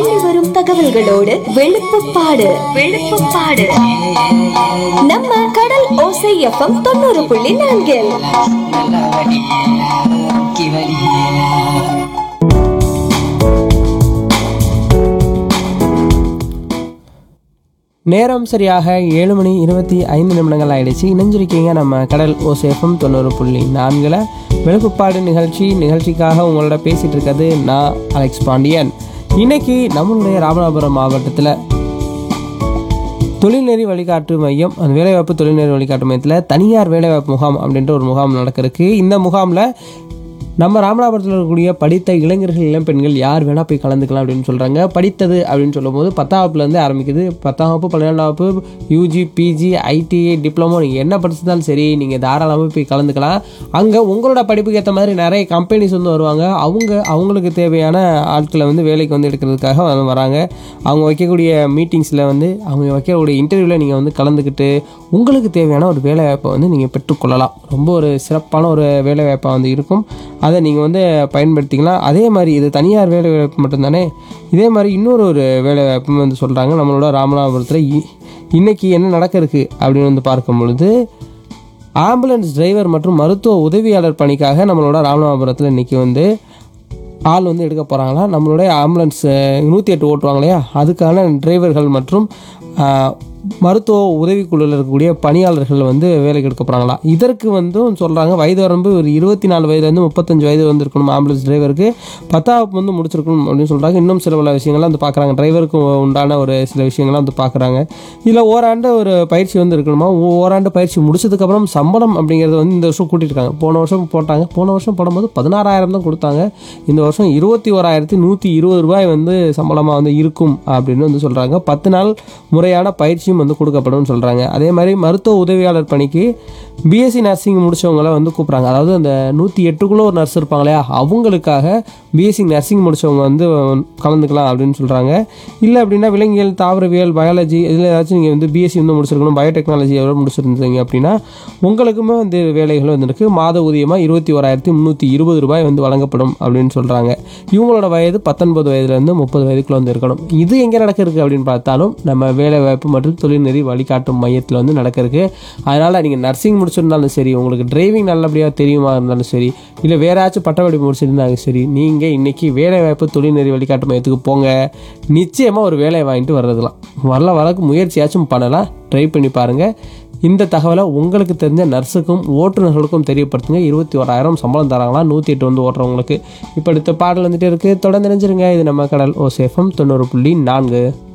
அள்ளி வரும் தகவல்களோடு வெளுப்புப்பாடு வெளுப்புப்பாடு நம்ம கடல் ஓசை எஃப்எம் தொண்ணூறு புள்ளி நான்கில் நல்லா வடி ஓகே வடி நேரம் சரியாக ஏழு மணி இருபத்தி ஐந்து நிமிடங்கள் ஆயிடுச்சு இணைஞ்சிருக்கீங்க நம்ம கடல் ஓசேஃபம் தொண்ணூறு புள்ளி நான்கில் வெளுப்புப்பாடு நிகழ்ச்சி நிகழ்ச்சிக்காக உங்களோட பேசிகிட்டு இருக்கிறது நான் அலெக்ஸ் பாண்டியன் இன்னைக்கு நம்மளுடைய ராமநாதபுரம் மாவட்டத்தில் தொழில்நெறி வழிகாட்டு மையம் அந்த வேலைவாய்ப்பு தொழில்நெறி வழிகாட்டு மையத்தில் தனியார் வேலைவாய்ப்பு முகாம் அப்படின்ற ஒரு முகாம் நடக்கிறதுக்கு இந்த முகாமில் நம்ம ராமநாதபுரத்தில் இருக்கக்கூடிய படித்த இளைஞர்கள் இளம் பெண்கள் யார் வேணால் போய் கலந்துக்கலாம் அப்படின்னு சொல்கிறாங்க படித்தது அப்படின்னு சொல்லும்போது பத்தாம் வகுப்புலேருந்து ஆரம்பிக்குது பத்தாம் வகுப்பு பன்னிரெண்டாம் வகுப்பு யூஜி பிஜி ஐடிஐ டிப்ளமோ நீங்கள் என்ன படிச்சிருந்தாலும் சரி நீங்கள் தாராளமாக போய் கலந்துக்கலாம் அங்கே உங்களோட படிப்புக்கு ஏற்ற மாதிரி நிறைய கம்பெனிஸ் வந்து வருவாங்க அவங்க அவங்களுக்கு தேவையான ஆட்களை வந்து வேலைக்கு வந்து எடுக்கிறதுக்காக வந்து வராங்க அவங்க வைக்கக்கூடிய மீட்டிங்ஸில் வந்து அவங்க வைக்கக்கூடிய இன்டர்வியூவில் நீங்கள் வந்து கலந்துக்கிட்டு உங்களுக்கு தேவையான ஒரு வேலை வாய்ப்பை வந்து நீங்கள் பெற்றுக்கொள்ளலாம் ரொம்ப ஒரு சிறப்பான ஒரு வேலை வாய்ப்பாக வந்து இருக்கும் அதை நீங்கள் வந்து பயன்படுத்திக்கலாம் அதே மாதிரி இது தனியார் வேலை வாய்ப்பு மட்டும்தானே இதே மாதிரி இன்னொரு ஒரு வேலை வாய்ப்பும் வந்து சொல்கிறாங்க நம்மளோட ராமநாதபுரத்தில் இ- இன்னைக்கு என்ன நடக்க இருக்கு அப்படின்னு வந்து பார்க்கும் பொழுது ஆம்புலன்ஸ் டிரைவர் மற்றும் மருத்துவ உதவியாளர் பணிக்காக நம்மளோட ராமநாதபுரத்தில் இன்னைக்கு வந்து ஆள் வந்து எடுக்க போகிறாங்களா நம்மளுடைய ஆம்புலன்ஸ் நூற்றி எட்டு ஓட்டுவாங்க இல்லையா அதுக்கான டிரைவர்கள் மற்றும் ஆஹ், மருத்துவ உதவிக்குழுவில் இருக்கக்கூடிய பணியாளர்கள் வந்து வேலைக்கு எடுக்க போகிறாங்களா இதற்கு வந்து சொல்கிறாங்க வயது வரம்பு ஒரு இருபத்தி நாலு வயதுலேருந்து முப்பத்தஞ்சு வயது வந்து இருக்கணும் ஆம்புலன்ஸ் டிரைவருக்கு பத்தாவது வந்து முடிச்சிருக்கணும் அப்படின்னு சொல்கிறாங்க இன்னும் சில பல விஷயங்கள்லாம் வந்து பார்க்குறாங்க டிரைவருக்கு உண்டான ஒரு சில விஷயங்கள்லாம் வந்து பார்க்குறாங்க இதில் ஓராண்டு ஒரு பயிற்சி வந்து இருக்கணுமா ஓ- ஓராண்டு பயிற்சி முடிச்சதுக்கப்புறம் சம்பளம் அப்படிங்கிறது வந்து இந்த வருஷம் கூட்டியிருக்காங்க போன வருஷம் போட்டாங்க போன வருஷம் போடும்போது பதினாறாயிரம் தான் கொடுத்தாங்க இந்த வருஷம் இருபத்தி ஓராயிரத்தி நூற்றி இருபது ரூபாய் வந்து சம்பளமாக வந்து இருக்கும் அப்படின்னு வந்து சொல்கிறாங்க பத்து நாள் முறையான பயிற்சியும் வந்து கொடுக்கப்படும் சொல்கிறாங்க அதே மாதிரி மருத்துவ உதவியாளர் பணிக்கு பிஎஸ்சி நர்சிங் முடிச்சவங்கள வந்து கூப்பிட்றாங்க அதாவது அந்த நூற்றி எட்டுக்குள்ளே ஒரு நர்ஸ் இருப்பாங்க இல்லையா அவங்களுக்காக பிஎஸ்சி நர்சிங் முடிச்சவங்க வந்து கலந்துக்கலாம் அப்படின்னு சொல்கிறாங்க இல்லை அப்படின்னா விலங்கியல் தாவரவியல் பயாலஜி இதில் ஏதாச்சும் நீங்கள் வந்து பிஎஸ்சி வந்து முடிச்சிருக்கணும் பயோடெக்னாலஜி எவ்வளோ முடிச்சிருந்தீங்க அப்படின்னா உங்களுக்குமே வந்து வேலைகள் வந்து இருக்கு மாத ஊதியமாக இருபத்தி ஓராயிரத்தி முந்நூற்றி இருபது ரூபாய் வந்து வழங்கப்படும் அப்படின்னு சொல்கிறாங்க இவங்களோட வயது பத்தொன்பது வயதுலேருந்து முப்பது வயதுக்குள்ள வந்து இருக்கணும் இது எங்கே நடக்கிறதுக்கு அப்படின்னு பார்த்தாலும் நம்ம வேலைவாய்ப்பு மற்றும் தொழில்நெறி வழிகாட்டும் மையத்தில் வந்து நடக்கிறதுக்கு அதனால் நீங்கள் நர்சிங் முடிச்சிருந்தாலும் சரி உங்களுக்கு டிரைவிங் நல்லபடியாக தெரியுமா இருந்தாலும் சரி இல்லை வேற ஏதாச்சும் பட்டப்படிப்பு முடிச்சிருந்தாலும் சரி நீங்கள் இன்னைக்கு வேலைவாய்ப்பு தொழில்நெறி வழிகாட்டு மையத்துக்கு போங்க நிச்சயமாக ஒரு வேலையை வாங்கிட்டு வர்றதுலாம் வரல வரக்கு முயற்சியாச்சும் பண்ணலாம் ட்ரை பண்ணி பாருங்கள் இந்த தகவலை உங்களுக்கு தெரிஞ்ச நர்ஸுக்கும் ஓட்டுநர்களுக்கும் தெரியப்படுத்துங்க இருபத்தி ஓராயிரம் சம்பளம் தராங்களா நூற்றி எட்டு வந்து ஓட்டுறவங்களுக்கு இப்போ அடுத்த பாடல் வந்துட்டு இருக்குது தொடர்ந்து நினைச்சிருங்க இது நம்ம கடல் ஓ சேஃபம் தொண்ணூறு புள்ளி நான்கு